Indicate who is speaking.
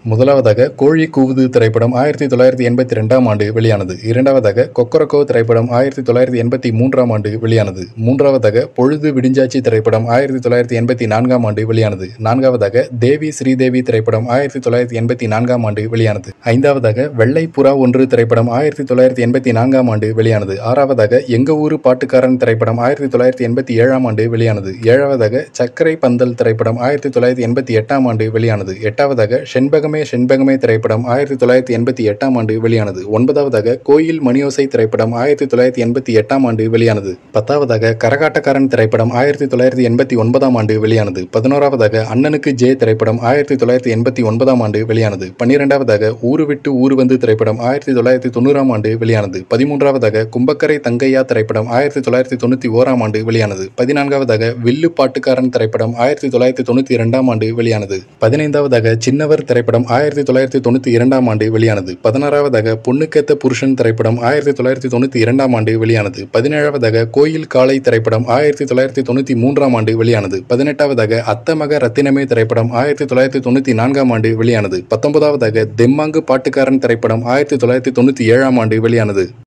Speaker 1: முதலாவதாக கோழி கூவுது திரைப்படம் ஆயிரத்தி தொள்ளாயிரத்தி எண்பத்தி ரெண்டாம் ஆண்டு வெளியானது இரண்டாவதாக கொக்கரக்கோ திரைப்படம் ஆயிரத்தி தொள்ளாயிரத்தி எண்பத்தி மூன்றாம் ஆண்டு வெளியானது மூன்றாவதாக பொழுது விடிஞ்சாச்சி திரைப்படம் ஆயிரத்தி தொள்ளாயிரத்தி எண்பத்தி நான்காம் ஆண்டு வெளியானது நான்காவதாக தேவி ஸ்ரீதேவி திரைப்படம் ஆயிரத்தி தொள்ளாயிரத்தி எண்பத்தி நான்காம் ஆண்டு வெளியானது ஐந்தாவதாக வெள்ளை புறா ஒன்று திரைப்படம் ஆயிரத்தி தொள்ளாயிரத்தி எண்பத்தி நான்காம் ஆண்டு வெளியானது ஆறாவதாக எங்க ஊரு பாட்டுக்காரன் திரைப்படம் ஆயிரத்தி தொள்ளாயிரத்தி எண்பத்தி ஏழாம் ஆண்டு வெளியானது ஏழாவதாக சக்கரை பந்தல் திரைப்படம் ஆயிரத்தி தொள்ளாயிரத்தி எண்பத்தி எட்டாம் ஆண்டு வெளியானது எட்டாவதாக செண்பகமே செண்பகமே திரைப்படம் ஆயிரத்தி தொள்ளாயிரத்தி எண்பத்தி எட்டாம் ஆண்டு வெளியானது ஒன்பதாவதாக கோயில் மணியோசை திரைப்படம் ஆயிரத்தி தொள்ளாயிரத்தி எண்பத்தி எட்டாம் ஆண்டு வெளியானது பத்தாவதாக கரகாட்டக்காரன் திரைப்படம் ஆயிரத்தி தொள்ளாயிரத்தி எண்பத்தி ஒன்பதாம் ஆண்டு வெளியானது பதினோராவதாக அண்ணனுக்கு ஜே திரைப்படம் ஆயிரத்தி தொள்ளாயிரத்தி எண்பத்தி ஒன்பதாம் ஆண்டு வெளியானது பன்னிரெண்டாவதாக ஊரு விட்டு ஊரு வந்து திரைப்படம் ஆயிரத்தி தொள்ளாயிரத்தி தொண்ணூறாம் ஆண்டு வெளியானது பதிமூன்றாவதாக கும்பக்கரை தங்கையா திரைப்படம் ஆயிரத்தி தொள்ளாயிரத்தி தொண்ணூற்றி ஓராம் ஆண்டு வெளியானது பதினான்காவதாக வில்லு பாட்டுக்காரன் திரைப்படம் ஆயிரத்தி தொள்ளாயிரத்தி தொண்ணூற்றி இரண்டாம் ஆண்டு வெளியானது பதினைந்தாவதாக சின்னவர் திரைப்படம் ஆயிரத்தி தொள்ளாயிரத்தி தொண்ணூற்றி இரண்டாம் ஆண்டு வெளியானது பதினாறாவதாக பொண்ணுக்கேத்த புருஷன் திரைப்படம் ஆயிரத்தி தொள்ளாயிரத்தி தொண்ணூற்றி இரண்டாம் ஆண்டு வெளியானது பதினேழாவதாக கோயில் காளை திரைப்படம் ஆயிரத்தி தொள்ளாயிரத்தி தொண்ணூற்றி மூன்றாம் ஆண்டு வெளியானது பதினெட்டாவதாக அத்தமக ரத்தினமே திரைப்படம் ஆயிரத்தி தொள்ளாயிரத்தி தொண்ணூற்றி நான்காம் ஆண்டு வெளியானது பத்தொன்பதாவதாக தெம்மாங்கு பாட்டுக்காரன் திரைப்படம் ஆயிரத்தி தொள்ளாயிரத்தி தொண்ணூற்றி ஏழாம் ஆண்டு வெளியானது